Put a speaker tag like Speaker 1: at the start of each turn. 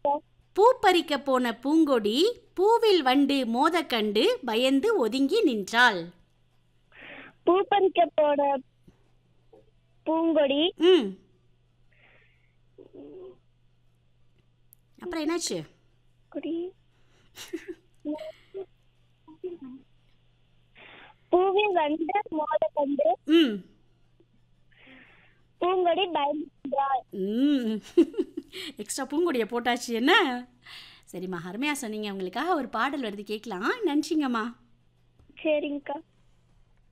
Speaker 1: சரிங்கக்கா
Speaker 2: பூ பறிக்க போன பூங்கொடி பூவில் வண்டு மோத கண்டு பயந்து ஒதுங்கி நின்றாள்
Speaker 1: பூ பறிக்க போன பூங்கொடி
Speaker 2: ம் அப்புறம் என்னாச்சு
Speaker 1: கொடி பூவில் வந்து மோத கண்டு
Speaker 2: ம்
Speaker 1: பூங்கொடி பயந்தாள்
Speaker 2: ம் எக்ஸ்ட்ரா பூங்கொடியை போட்டாச்சு என்ன சரிம்மா அருமையாக சொன்னீங்க உங்களுக்காக ஒரு பாடல் வருது கேட்கலாம் நன்றிங்கம்மா
Speaker 1: சரிங்கக்கா